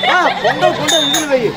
ஆ, பொங்கல் கொண்டு இதுல வை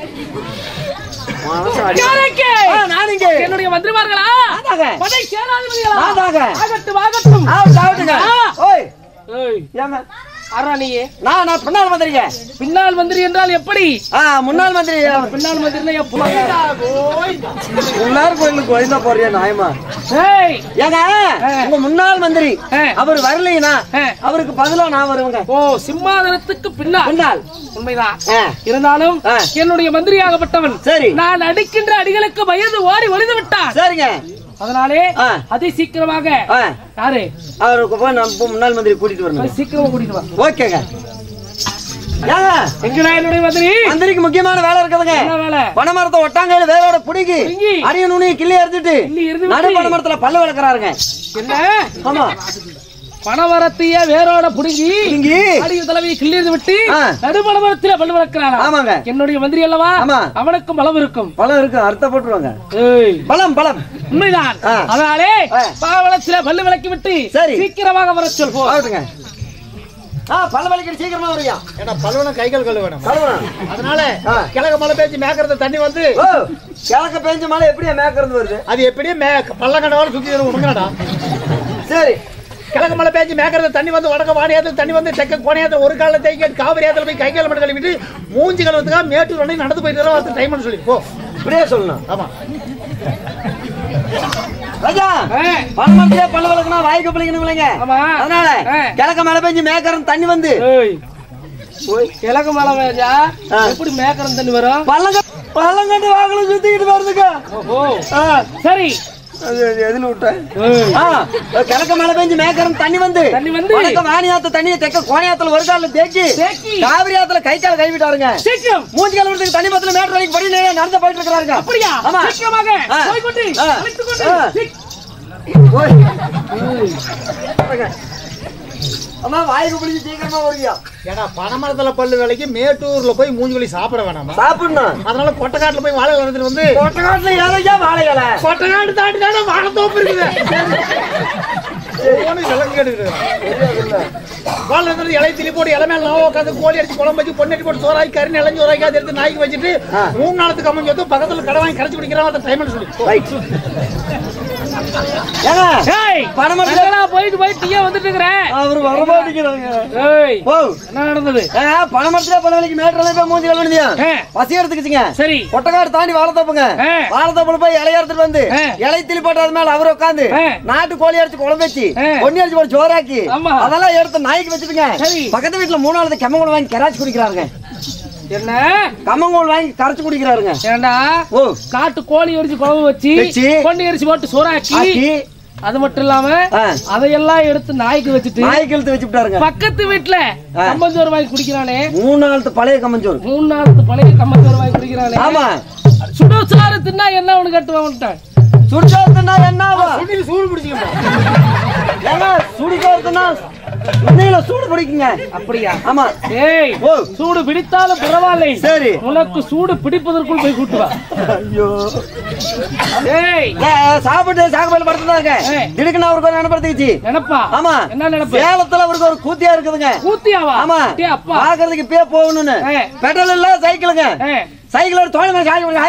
மனசு அடி யாருக்கு? ஆ, நான் இங்கே என்னுடைய மந்திரிமார்களா நானாக. படை சேனாதிபதிகளா நானாக. ஆகட்டும் ஆகட்டும் ஆ, சாப்பிட்டுங்க ஆ. ஓய் ஏய், ஏங்க ஆறா நீயே நான் நான் பின்னால் மந்திரிங்க பின்னால் மந்திரி என்றால் எப்படி ஆ முன்னாள் மந்திரி பின்னால் மந்திரினா எப்படி முன்னாள் கோயிலுக்கு கோயிந்தா போறியா நாயமா ஏய், ஏங்க உங்க முன்னாள் மந்திரி ஆ. அவர் வரலைன்னா ஆ. அவருக்கு பதிலா நான் வருவேங்க ஓ சிம்மாதனத்துக்கு பின்னால் முன்னாள் உண்மைதான் ஆ. இருந்தாலும் ஆ. என்னுடைய மந்திரியாகப்பட்டவன் சரி நான் அடிக்கின்ற அடிகளுக்கு பயந்து ஓடி ஒளிந்து விட்டான் சரிங்க அதனாலே ஆ. அதி சீக்கிரமாக ஆ, யாரு அவருக்கு போய் நம்ம போய் முன்னாள் மந்திரி கூட்டிட்டு வரணும் போய் சீக்கிரமா கூட்டிட்டு வா ஓகேங்க ஏங்க எங்கடா என்னுடைய மந்திரி மந்திரிக்கு முக்கியமான வேலை இருக்குதுங்க என்ன வேலை பனைமரத்தை ஒட்டாங்கையில வேரோட புடுங்கி புடுங்கி. அரிய நுனி கிள்ளி அறுத்துட்டு கிள்ளி எறிந்து நடு விட்டு. பனைமரத்துல பல்லு வளர்க்கறாருங்க என்ன ஆமா பணவரத்தைய வேரோட புடுங்கி புடுங்கி அடிய தலைவியை கிள்ளியது விட்டு ஆ. நடுமணவரத்தில பல் வளர்க்கிறாரா ஆமாங்க என்னுடைய மந்திரி அல்லவா ஆமா. அவனுக்கும் பலம் இருக்கும் பழம் இருக்கு அர்த்தம் போட்டுருவாங்க ஏய், பழம் பழம் உண்மைதான் ஆ. அதனாலே ஆ. பாவலத்தில பல்லு விளக்கி விட்டு சரி. சீக்கிரமாக வர சொல் போ ஆகட்டுங்க ஆ பல்ல வலிக்கிற சீக்கிரமா வருவியா ஏன்னா பல்வனம் கைகள் கழுவணும் கழுவணும் அதனால ஆ. கிழக்கு மலை பேச்சு மேக்கறத தண்ணி வந்து ஓ கிழக்க பெஞ்ச மழை எப்படியா மேக்கிறது வருது அது எப்படியே மே பள்ளக்கண்டவாலும் சுத்தி உடுங்கடா சரி கிழக்கு மலை பேச்சு மேக்கறத தண்ணி வந்து வடக்க வாணியாத்துல தண்ணி வந்து தெக்க கோணியாத்துல ஒரு காலில் தேய்க்க காவிரி ஆத்துல போய் கை கால் மட்டும் கழுவிட்டு மூஞ்சி கழுவுறதுக்காக மேட்டூர் வண்டி நடந்து போயிட்டு வர டைம் சொல்லி போ இப்படியே சொல்லணும் ஆமா ராஜா ஆ. பழமரத்திலே பல்ல வளர்க்கணும் வாய்க்கு பிள்ளைங்க இல்லைங்க ஆமா. அதனால ஆ. கிழக்க மழை பெஞ்சு மேக்கறம் தண்ணி வந்து ஏய், கிழக்கு மலை வேஜா ஆ. எப்படி மேக்கரம் தண்ணி வரும் பள்ளங்க பள்ளங்கட்டு வாகல சுத்திக்கிட்டு வருதுங்க ஓஹோ ஆ, சரி அது அது எதுல விட்டேன் ஏய், ஆ, கிழக்க மழை பெஞ்சு மேக்கறம் தண்ணி வந்து தண்ணி வந்து. வடக்க வாணியாத்த தண்ணியை தெக்க கோணியாத்துல ஒரு காலில் தேய்ச்சி தேக்கி. காவிரி ஆத்துல கை கால கைவிட்டாருங்க சீக்கிரம் மூஞ்சி கழுவுறதுக்கு தண்ணி பத்துல மேட்டர் வரைக்கும் படி நேரா நடந்து போயிட்டு இருக்கிறாருங்க அப்படியா ஆமா சீக்கிரமாக ஆ. போய்கொண்டு ஆ. அழைத்துக் கொண்டு ஆ. சீக்- ஓய். அம்மா வாய்க்கு பிடிச்சி சீக்கிரமா வருவியா ஏன்னா பனைமரத்துல பல்லு வேலைக்கு மேட்டூர்ல போய் மூஞ்சி வலி சாப்பிட வேணாமா சாப்பிடணும் அதனால கொட்டைக்காட்டுல போய் வாழை வளர்ந்துட்டு வந்து கொட்டக்காட்டுல ஏழையா வாழை இலை கொட்டைக்காடு தாண்டி தானே வாழைத்தோப்பு இருக்குது ஒவ்வொன்றும் விலங்கு கேட்டுக்கிட்டு வாழை இருந்து இலை திளி போட்டு இலை மேல நான் உட்காந்து கோழி அடிச்சு குழம்பு வச்சு பொண்ணு போட்டு சோறாக்கி கறி நிலஞ்சு சோறாக்கி அதை எடுத்து நாய்க்கு வச்சுட்டு ஆ. மூணு நாளத்துக்கு அம்மன் சொத்து பக்கத்துல கடை வாங்கி கரைச்சு குடிக்கிறான் அந்த டைம் சொல்லி போ. ரைட் ஏங்க ஏய், பனைமரத்துல என்னடா போயிட்டு போயிட்டு நீயே வந்துட்டு இருக்கிற அவர் வரமாட்டேங்கிறாங்க ஏய், ஓ என்ன நடந்தது பணமரத்துல பல வேலைக்கு மேட்டர்ல போய் மூஞ்சி கழுவுனியா ஆ. பசி எடுத்துக்கிச்சுங்க சரி கொட்டக்காடு தாண்டி வாழைத்தோப்புங்க ஆ. வாழைத்தோப்புல போய் இலைய எடுத்துட்டு வந்து ஆ. இலை திளி போட்டு அது மேல அவர் உட்காந்து ஆ. நாட்டு கோழி அடிச்சு குழம்பு வச்சு ஆ. பொன்னி அடிச்சு போட்டு சோறாக்கி ஆமா. அதெல்லாம் எடுத்து நாய்க்கு வச்சுட்டுங்க சரி. பக்கத்து வீட்டுல மூணாவது கம்மங்கூழ் வாங்கி கராச்சி குடிக்கிறாருங்க என்ன கம்மங்கூழ் வாங்கி கரைச்சு குடிக்கிறாருங்க ஏண்டா ஓ நாட்டு கோழி அடிச்சு குழம்பு வச்சு வச்சு. கொண்டு அரிசி போட்டு சோறாக்கி ஆக்கி அது மட்டும் இல்லாம ஆ. அதையெல்லாம் எடுத்து நாய்க்கு வச்சுட்டு நாய்க்கு இழுத்து வச்சு விட்டாருங்க பக்கத்து வீட்டுல ஆ. கம்பஞ்சோறு வாங்கி குடிக்கிறானே மூணு நாளத்து பழைய கம்மஞ்சோறு மூணு நாளுக்கு பழைய கம்பஞ்சோறு வாங்கி குடிக்கிறானே ஆமா சுடுசாறு தின்னா என்ன அவனு கட்டுவான் சுடுசாத்துனா என்ன ஆகும் சுண்ணில சூடு பிடிச்சிக்கிட்டோம் ஏங்க சுடுசாத்துனா இன்னையில சூடு பிடிக்குங்க அப்படியா ஆமா ஏய் ஓ சூடு பிடித்தாலும் பரவாயில்லை சரி உனக்கு சூடு பிடிப்பதற்குள் போய் கூட்டு வா ஐயோ ஏய் ஏ, சாப்பிட்டு சாகுபடியில் படுத்து தான் இருக்கேன் ஏய். திடுக்குன்னு அவருக்கு ஒரு நினைப்படுத்திச்சு நினைப்பா ஆமா என்ன நினைப்பு சேலத்துல அவருக்கு ஒரு கூத்தியா இருக்குதுங்க கூத்தியாவா ஆமா டேய் அப்பா பாக்குறதுக்கு இப்பயே போகணும்னு ஏய். பெட்ரோல் இல்ல சைக்கிளுங்க ஏய், சைக்கிள் ஒரு தோழமை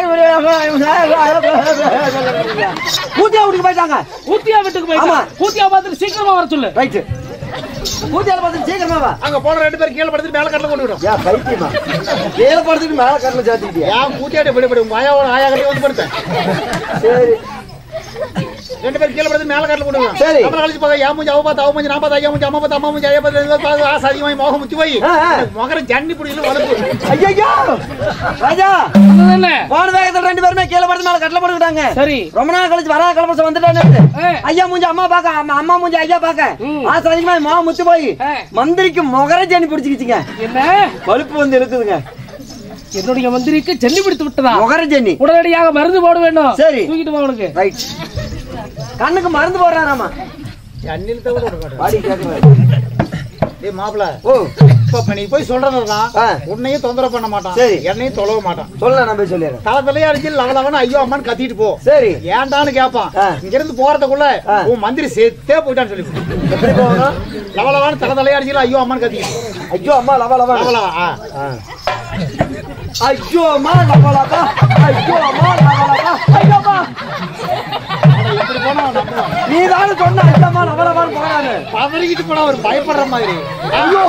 கூத்தியா வீட்டுக்கு போயிட்டாங்க கூத்தியா வீட்டுக்கு போய் ஆமா. கூத்தியா பார்த்துட்டு சீக்கிரமா வர சொல்லு ரைட்டு கூத்தியால பார்த்து சீக்கிரமா வா அங்க போன ரெண்டு பேரும் கீழே படுத்துட்டு மேல கட்டில கொண்டு விடும் யா பைத்தியமா கீழே படுத்துட்டு மேல கட்டில சாத்திட்டியா ஏன் கூட்டியாட்டி படி படி உங்க ஆயாவோட ஆயா கட்டி வந்து படுத்தேன் சரி ரெண்டு பேரும் கீழே படுத்து மேல கட்டில கொண்டு விடும் சரி. அப்புறம் கழிச்சு பார்க்க யா மூஞ்சி அவ பார்த்து அவ மூஞ்சி நான் பார்த்து ஐயா மூஞ்சி அம்மா பார்த்து அம்மா மூஞ்சி ஐயா பார்த்து இவன் பார்த்து ஆசை அதிகமாகி மோகம் முத்தி போய் ஆ, ஆ. மகர ஜன்னி பிடிக்கல வளர்ப்பு ஐயோ ராஜா அது என்ன போன வேகத்துல ரெண்டு பேருமே கீழே படுத்து மேல கட்டில போட்டுக்கிட்டாங்க சரி ரொம்ப நாள் கழிச்சு வரா கிளம்பி வந்துட்டானு ஏய், ஐயா மூஞ்சி அம்மா பாக்க அம்மா அம்மா மூஞ்சி ஐயா பாக்க ம். ஆசை அதிகமா மா முத்து போய் ஏய், மந்திரிக்கு முகரஜானி பிடிச்சிக்கிச்சுங்க என்ன பழுப்பு வந்து இருக்குதுங்க என்னுடைய மந்திரிக்கு ஜல்லி பிடித்து விட்டதா முகரஜானி உடனடியாக மருந்து போட வேண்டும் சரி. தூக்கிட்டு வா உனக்கு ரைட் கண்ணுக்கு மருந்து போடுறாராமா ஜன்னில் தவிர விட மாட்டேன் வாடி கேக்குறாரு ஏய் மாப்பிள ஓ இப்ப இப்ப நீ போய் சொல்றதுதான் ஆ. உன்னையும் தொந்தரவு பண்ண மாட்டான் சரி. என்னையும் தொலைவ மாட்டான் சொல்ல நான் போய் சொல்லிடுறேன் தலை தலையா அடிச்சு லவ லவன்னு ஐயோ அம்மான்னு கத்திட்டு போ சரி ஏன்டான்னு கேட்பான் ஆ. இங்க இருந்து போறதுக்குள்ள ஆ. உன் மந்திரி செத்தே போயிட்டான்னு சொல்லி எப்படி போகணும் லவ லவான்னு தலை தலையா அடிச்சு ஐயோ அம்மான்னு கத்திட்டு ஐயோ அம்மா லவா லவா லவ லவா ஆ. ஆ. ஐயோ அம்மா லபலபா ஐயோ அம்மா லபலபா ஐயோ அம்மா இப்படி போனா அவன் நம்புவான். நீ தானே சொன்ன ஐயோ அம்மா லபலபான்னு போனானு பதறிக்கிட்டு போனா அவர் பயப்படுற மாதிரி ஐயோ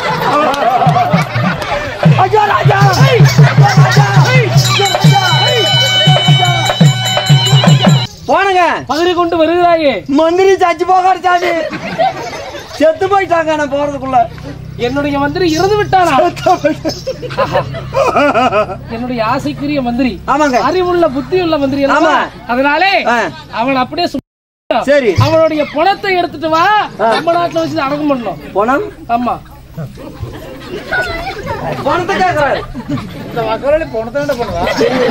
ஐயோ ராஜா ஐயோ ராஜா ஐயோ ராஜா போனங்க பதறி கொண்டு வருகிறாயே மந்திரி சச்சு போகாடு சாமி செத்து போயிட்டாங்க நான் போறதுக்குள்ள என்னுடைய மந்திரி இறந்து விட்டானா என்னுடைய ஆசைக்குரிய மந்திரி ஆமாங்க அறிவுள்ள புத்தி உள்ள மந்திரி அல்லவா? ஆமா. அதனாலே ஆ. அவன் அப்படியே சும்மா சரி அவனுடைய பணத்தை எடுத்துட்டு வா நம்ம நாட்டுல வச்சு அடக்கம் பண்ணணும் பணம் ஆமா பணத்தை கேக்குறாரு இந்த வக்கரோலி போனதை பண்ணுவா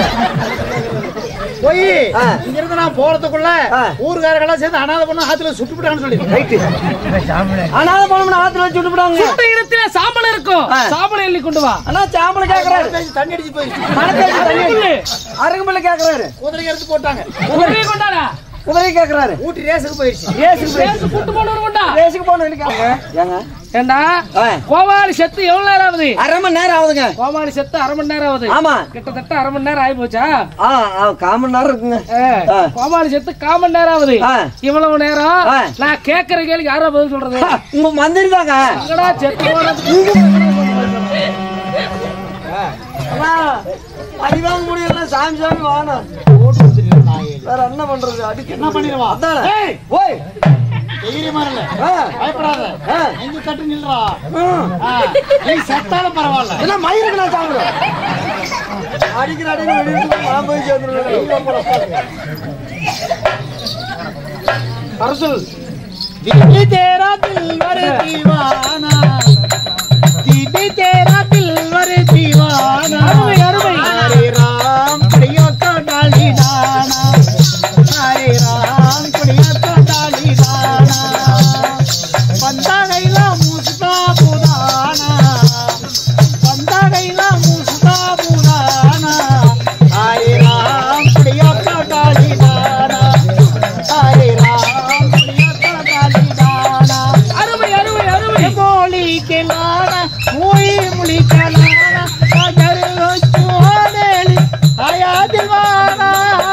போய் ஆ. இங்க இருந்து நான் போறதுக்குள்ள ஆ. ஊருக்காரர்கள்லாம் சேர்ந்து அனாதை பொண்ணு ஆத்துல சுட்டுவிட்டான்னு சொல்லி ரைட்டு ஆனாலும் பணம் ஆத்துல வச்சு விட்டுவிடாங்க சுட்ட இடத்துல சாம்பல் இருக்கும் ஆ. சாம்பல் எள்ளி கொண்டு வா அண்ணா சாம்பல கேக்குறாரு தண்ணி அடிச்சு போயிடுச்சு பணத்தை வச்சு தண்ணி சொல்லு. அருகம்புல கேக்குறாரு குதிரை எடுத்து போட்டாங்க குதிரையை கொண்டாடா குதிரை கேக்குறாரு ஊட்டி ரேஸுக்கு போயிடுச்சு ரேஸுக்கு போய் சேர்த்து கூட்டு போனவன் கொண்டா ரேஸுக்கு போனதுக்கு கேங்க ஏங்க ஏண்டா ஆ. கோமாளி செத்து எவ்வளவு நேரம் ஆகுது அரை மணி நேரம் ஆகுதுங்க கோமாளி செத்து அரை மணி நேரம் ஆகுது ஆமா கிட்டத்தட்ட அரை மணி நேரம் ஆகி போச்சா ஆ ஆ, கால் மணி நேரம் இருக்குங்க ஆ. கோமாளி செத்து கால் மணி நேரம் ஆகுது ஆ. இவ்வளவு நேரம் ஆ. நான் கேக்குற கேள்வி யாரா பதில் சொல்றது ஆ, உங்க மந்திரி தாங்க எங்கடா செத்து போனது அடிவாங்க முடியல சாமி சாமி வாணும் வேற என்ன பண்றது அடிக்க என்ன பண்ணிடுவான் அதானே ஏய், ஓய் தைரியமா இல்ல ஆ, பயப்படாத ஆ, எங்க கட்டு நில்றா ம். ஆ, நீ செத்தாலும் பரவாயில்ல என்ன மயிருக்கு நான் சாப்பிடுறேன் அடிக்கிற அடிக்கிற வெடிச்சு நான் போய் சேர்ந்துருவேன் அரசல் दिल तेरा दिलवर दीवाना दिल तेरा दिलवर दीवाना அருமை, அருமை. हरे राम कुड़ियों को डाली दाना हरे राम कुड़ियों को डाली दाना बंदा गैला मुस्ता पुराना बंदा गैला मुस्ता पुराना हरे राम कुड़ियों को डाली दाना हरे राम कुड़ियों को डाली दाना அருமை அருமை அருமை मोली के लाना मोई मुली का लाना अगर वो चोरेली आया दीवाना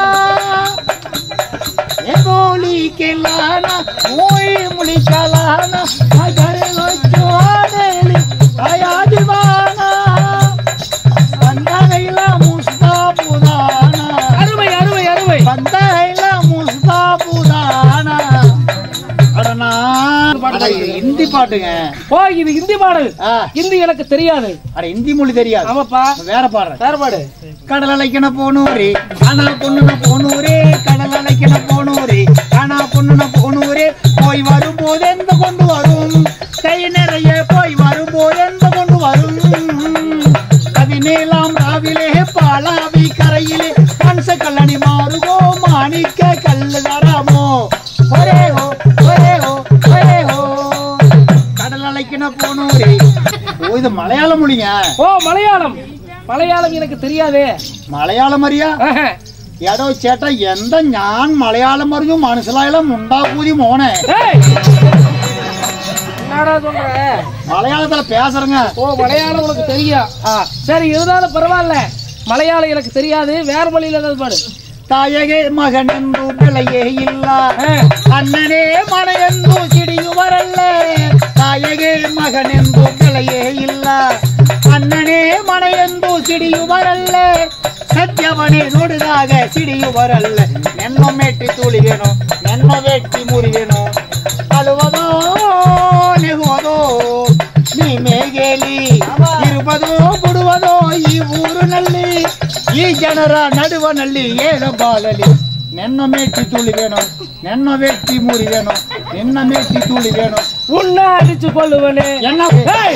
ये मोली के लाना मोई मुली का लाना अगर वो चोरेली आया दीवाना बंदा गैला मुस्ता पुराना அருமை அருமை அருமை बंदा गैला मुस्ता पुराना அடனா அட, ஹிந்தி பாட்டுங்க ஓ இது ஹிந்தி பாடல் ஆ, ஹிந்தி எனக்கு தெரியாது அட ஹிந்தி மொழி தெரியாது ஆமாப்பா வேற பாடுறேன் வேற பாடு கடல் அலைக்கண போனூரே காணா பொண்ணுன போனூரே கடல் அலைக்கண போனூரே காணா பொண்ணுன போனூரே போய் வரும்போது எந்த கொண்டு வரும் கை நிறைய போய் வரும்போது எந்த கொண்டு வரும் பதினேழாம் ராவிலே பாலாவி கரையிலே கன்ச கல்லணி மாறுகோ மாணிக்க கல்லு தராமோ ஒரே ஹோ ஒரே ஹோ ஒரே ஹோ கடல் அலைக்கண போனூரே ஓ இது மலையாள மொழிங்க ஓ மலையாளம் மலையாளம் எனக்கு தெரியாதே മലയാളം അറിയാ ஆஹா. എടോ ചേട്ടാ എന്താ ഞാൻ മലയാളം പറഞ്ഞു മനസ്സിലായാലും ഉണ്ടാക്കൂതി മോനെ ஏய்! என்னடா சொல்ற മലയാളത്തിലെ പേசுறங்க ஓ மலையாளம் உனக்கு தெரியும் ஆ, சரி இருந்தாலும் பரவாயில்ல மலையாளம் எனக்கு தெரியாது வேற மொழியில ஏதாவது பாடு ತಾಯಗೆ ಮಗನೆಂದು ಬೆಳೆಯೇ ಇಲ್ಲ ஆ, ಅಣ್ಣನೇ ಮನೆಯೆಂದು ಸಿಡಿಯುವರಲ್ಲ ತಾಯಗೆ ಮಗನೆಂದು ಬೆಳೆಯೇ ಇಲ್ಲ ಅಣ್ಣನೇ ಮನೆಯೆಂದು ಸಿಡಿಯುವರಲ್ಲ ಸತ್ಯವನೇ ನೋಡಿದಾಗ ಸಿಡಿಯುವರಲ್ಲ ನೆನ್ನ ಮೆಟ್ಟಿ ತುಳಿವೆನು ನೆನ್ನ ವೆಟ್ಟಿ ಮುರಿವೆನು ಅಳುವುದೋ ನೆಗುವುದೋ ನೀ ಮೇಗೇಲಿ ಇರುವುದೋ ಬಿಡುವುದೋ ಈ ಊರಿನಲ್ಲಿ ಈ ಜನರ ನಡುವನಲ್ಲಿ ಏನು ಬಾಳಲಿ ನೆನ್ನ ಮೇಟಿ ತುಳಿವೇನು ನೆನ್ನ ವೆಟ್ಟಿ ಮುರಿವೆನು ನಿನ್ನ ಮೇಟಿ ತುಳಿವೇನು உன்னை அடிச்சு கொள்ளுவனே என்ன ஏய்!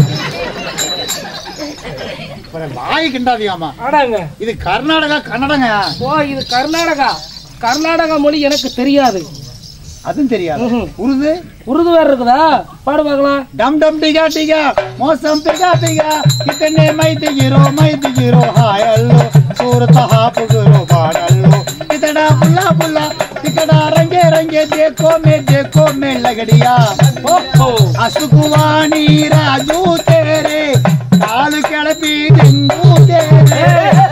அப்புறம் வாய் கிண்டாதியாமா ஆடாங்க இது கர்நாடகா கன்னடங்க ஓ இது கர்நாடகா கர்நாடகா மொழி எனக்கு தெரியாது அதுவும் தெரியாது ம்ஹும். உருது உருது வேற இருக்குதா பாடு பார்க்கலாம் डम डम डिगा डिगा मौसम पिगा पिगा कितने मै दिगिरो मै दिगिरो हाय अल्लो सूरत हाप गुरो बाडल्लो कितना बुल्ला बुल्ला तिकड़ा रंगे रंगे देखो मैं देखो मैं लगड़िया ஓஹோ असुकुवानी राजू तेरे काल காலு கிளப்பி டெங்கு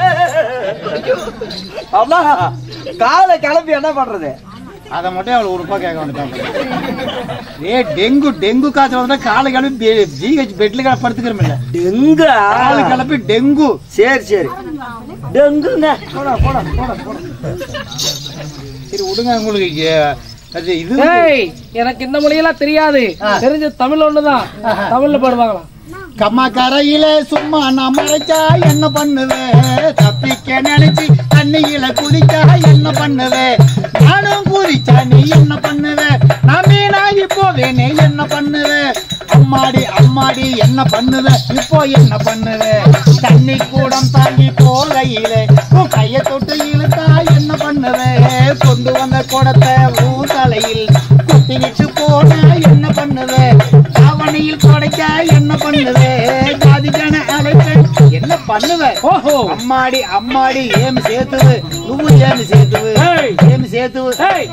அம்மா காலை கிளப்பி என்ன பண்றது அதை மட்டும் அவளை உறுப்பா கேட்க வேண்டியதான் ஏ டெங்கு டெங்கு காய்ச்சல் வந்தா காலை கிளப்பி ஜிஹெச் பெட்ல படுத்துக்கிறோம் டெங்கா காலை கிளப்பி டெங்கு சரி சரி டெங்குங்க போடா போடா போடா போடா சரி விடுங்க உங்களுக்கு ஏ- அது இது ஏய் எனக்கு இந்த மொழியெல்லாம் தெரியாது தெரிஞ்ச தமிழ் ஒண்ணுதான் தமிழ்ல பாடுவாங்களாம் கம்மா கரையில சும்மா நான் மறைச்சா என்ன பண்ணுவே தப்பிக்க நினைச்சு தண்ணியில குதிச்சா என்ன பண்ணுவே நானும் குதிச்சா நீ என்ன பண்ணுவே நான் மீனாகி போவேனே என்ன பண்ணுவே அம்மாடி அம்மாடி என்ன பண்ணுவே இப்போ என்ன பண்ணுவே தண்ணி கூடம் தாங்கி போகையிலே உன் கைய தொட்டு இழுத்தா என்ன பண்ணுவே கொண்டு வந்த குடத்தை உன் தலையில் குத்திக்கிட்டு போன என்ன பண்ணுவே தாவணியில் கொடைக்க என்ன பண்ணுவே ஜாதிக்கான அழைக்க என்ன பண்ணுவே ஓஹோ அம்மாடி அம்மாடி ஏமி சேத்துவு నువ్వు ஏமி சேத்துவு ஏய். ஏமி சேத்துவு ஏய்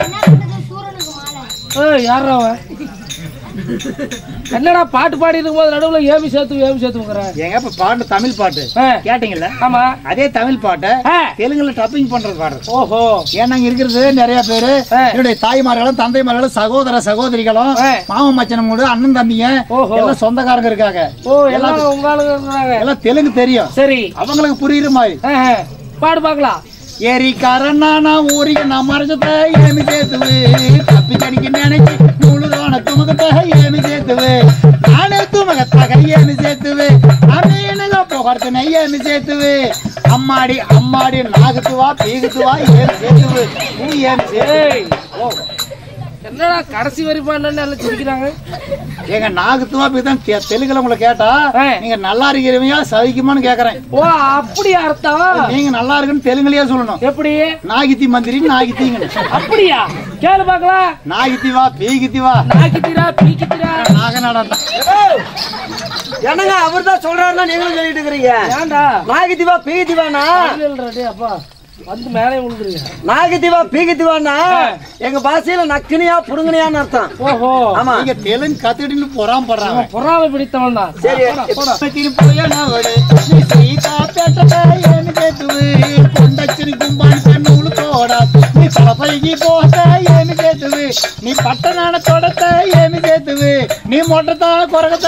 ஏய் யாரா அவன் என்னடா பாட்டு பாடி இருக்கும்போது நடுவுல ஏமி சேர்த்து ஏமி சேர்த்துங்கிற ஏங்க இப்ப பாட்டு தமிழ் பாட்டு கேட்டீங்கல்ல ஆமா அதே தமிழ் பாட்டை ஆ. தெலுங்குல டப்பிங் பண்றது பாடுறது ஓஹோ ஏன்னா இங்க இருக்கிறது நிறைய பேரு ஆ. என்னுடைய தாய்மார்களும் தந்தைமார்களும் சகோதர சகோதரிகளும் ஆ. மாமன் மச்சனம் கூட அண்ணன் தம்பிங்க ஓஹோ. எல்லாம் சொந்தக்காரங்க இருக்காங்க ஓ எல்லாம் உங்க ஆளுங்க இருக்கிறாங்க எல்லாம் தெலுங்கு தெரியும் சரி அவங்களுக்கு புரியுற மாதிரி ஆ, ஆ. பாடு பார்க்கலாம் ஏரிக்காரன் நானா ஊರಿಗೆ ನಾ ಮರಜತ ಏಮಿ ಸೇತುವೆ ತಪ್ಪಿ ಕಡಿಗೆ ನೆನಕಿ ನೂಳುದೋಣ ತುಮಗತ ಏಮಿ ಸೇತುವೆ ನಾನೇ ತುಮಗತ್ತಾಗ ಏಮಿ ಸೇತುವೆ ನಾನೇನಗ పొగడుతున్నా ఏమి సేతువే అమ్మాడి అమ్మాడి నాగుతువా పీగుతువా ఏమి సేతువే నువ్వు ఏమి సేతువే ஏய் ஓ என்னடா கடைசி வரைக்கும் எல்லாம் சிரிக்கிறாங்க ஏங்க நாகுத்துவா பீதான் தெ- தெலுங்குல உங்களை கேட்டா ஆ. நீங்க நல்லா இருக்கிறவங்க சவிக்குமான்னு கேக்குறேன் ஓ அப்படியா அர்த்தம் நீங்க நல்லா இருக்குன்னு தெலுங்குலயே சொல்லணும் எப்படி நாகித்தி மந்திரி நாகித்திங்க அப்படியா கேளு பார்க்கலாம் நாகித்தி வா பீகித்தி வா நாக்கித்திரா பீக்கித்திரா நாகநாடம் என்னங்க அவர் தான் சொல்றாருன்னா நீங்களும் சொல்லிட்டு இருக்கிறீங்க ஏன்டா நாகத்திவா பீகத்திவானா இல்லடா அப்பா வந்து மேலே விழுந்துருங்க நாகத்திவா பீகத்திவானா எங்க பாஷையில நக்குனியா புடுங்கனியான்னு அர்த்தம் ஓஹோ ஆமா நீங்க தெலுங்கு கத்துக்கிட்டு பொறாம படுறாங்க பொறாமை பிடித்தவன் தான் சரி పోయాడు నీ సీతాపేట ఏమి చేతువి కొండచ్చిని గుంబాని కన్నులు తోడ నీ తలపైకి పోత ఏమి చేతువి నీ పట్టణాన తొడత ఏమి చేతువి నీ మొట్టత కొరగత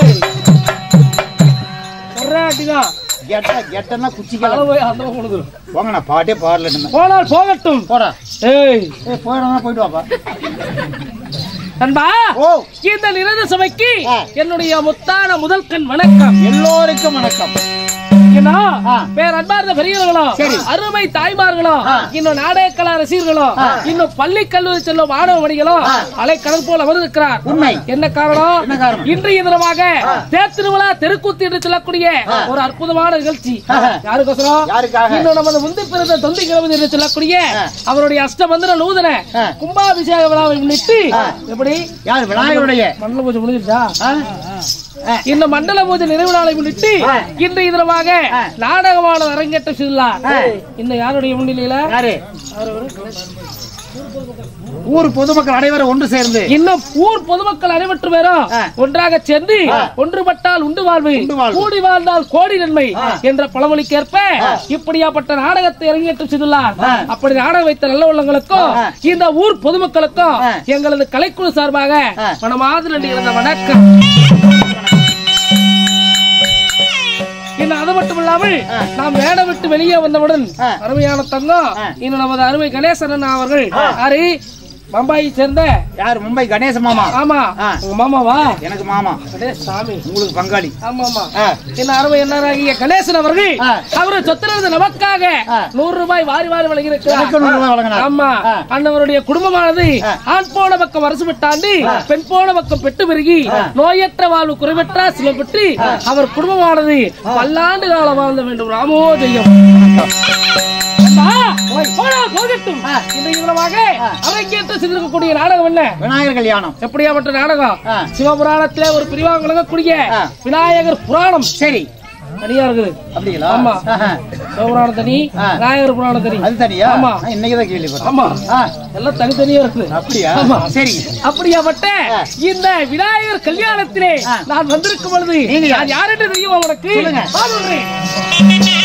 ஒரே அடிதான் గెట్ట గెట్టన కుచ్చిగల தலை போய் அந்த பக்கம் விழுந்துரும் போங்க நான் பாட்டே பாடல போனால் போகட்டும் போடா ஏய் ஏ போயிடா போயிட்டு வாப்பா நண்பா ஓ இந்த நிரத சபைக்கு ஆ. என்னுடைய முத்தான முதல் கண் வணக்கம் எல்லோருக்கும் வணக்கம் ஏன்னா, ஆ. பேர் அன்பார்ந்த பெரியவர்களும் சரி. அருமை தாய்மார்களும் ஆ. இன்னும் நாடக கலா ரசிகர்களும் இன்னும் பள்ளி கல்லூரி செல்லும் மாணவ மணிகளும் அலை கடல் போல் அமர்ந்திருக்கிறார் உண்மை என்ன காரணம் என்ன காரணம்? இன்றைய தினமாக தேர்திருவிழா தெருக்கூத்து என்று சொல்லக்கூடிய ஒரு அற்புதமான நிகழ்ச்சி ஆஹா. யாருக்கோசரம் யாருக்காக? இன்னும் நமது முந்தி பிறந்த தொந்தி கிழமை என்று சொல்லக்கூடிய ஆ. அவருடைய அஷ்டமந்திர நூதன ஆ. கும்பாபிஷேக விழாவை முன்னிட்டு எப்படி யார் விநாயகருடைய மண்டல பூஜை முடிஞ்சிருச்சா ஆ? ஆ. இந்த மண்டல பூஜை நிறைவு நாளை முன்னிட்டு ஆ. இன்றைய தினமாக ஆ. நாடகமான அரங்கேற்றம் செய்துள்ளார் ஆ. இந்த யாருடைய முன்னிலையில யாரு அவரு- ஊர் பொதுமக்கள் அனைவரும் ஒன்று சேர்ந்து இன்னும் ஊர் பொதுமக்கள் அனைவற்று பேரும் ஆ. ஒன்றாக சேர்ந்து ஆ. ஒன்றுபட்டால் உண்டு வாழ்வு உண்டு வாழ்வு. கூடி வாழ்ந்தால் கோடி நன்மை ஆ. என்ற பழமொழிக்கேற்ப இப்படியாப்பட்ட நாடகத்தை அரங்கேற்றம் செய்துள்ளார் ஆ. அப்படி நாடகம் வைத்த நல்ல உள்ளங்களுக்கும் ஆ. இந்த ஊர் பொதுமக்களுக்கும் ஆ. எங்களது கலைக்குழு சார்பாக ஆ. மனமாதிரி நன்றி கலந்த வணக்கம் இன்னும் அது மட்டும் இல்லாமல் ஆ. நாம் வேடம் விட்டு வெளியே வந்தவுடன் ஆ. அருமையான தங்கம் ஆ. இன்னும் நமது அருமை கணேசன் அண்ணா அவர்கள் யாரு பம்பாயை சேர்ந்த யார் மும்பை கணேச மாமா ஆமா ஆ. உங்க மாமாவா எனக்கு மாமா அடே சாமி உங்களுக்கு பங்காளி ஆமா ஆமா ஆ. என்ன அருமை என்னாராகிய கணேசன் அவர்கள் ஆ. அவரு சொத்திலிருந்து நமக்காக ஆ. நூறு ரூபாய் வாரி வாரி எனக்கு வழங்கியிருக்கிறார் நூறு ரூபாய் வழங்கினார். ஆமா ஆ. அண்ணவருடைய குடும்பமானது ஆ. ஆண் போன பக்கம் அரசு விட்டாண்டு பெண் போன பக்கம் பெட்டு பெருகி நோயற்ற வாழ்வு குறைவற்ற சிலம் பெற்று அவர் குடும்பமானது பல்லாண்டு காலம் வாழ்ந்த வேண்டும் ராமோதயம் போகட்டும் இன்றைய தினமாக அரங்கேற்ற செய்திருக்கக்கூடிய நாடகம் என்ன விநாயகர் கல்யாணம் எப்படியாப்பட்ட நாடகம் ஆ. சிவபுராணத்திலே ஒரு பிரிவாக விளங்கக்கூடிய ஆ. விநாயகர் புராணம் சரி தனியா இருக்குது அப்படிங்களா ஆமா. ஆஹா. சிவபுராணம் தனி ஆ. விநாயகர் புராணம் தனி அது தனியா ஆமா. நான் இன்னைக்குதான் கேள்விப்பட்டேன் ஆமா ஆ, எல்லாம் தனித்தனியா இருக்குது அப்படியா ஆமா. சரி அப்படியாப்பட்ட ஆ. இந்த விநாயகர் கல்யாணத்திலே ஆ. நான் வந்திருக்கும் பொழுது நீங்க யார்? நான் யார் என்று தெரியுமா உனக்கு சொல்லுங்க. வா சொல்றேன்.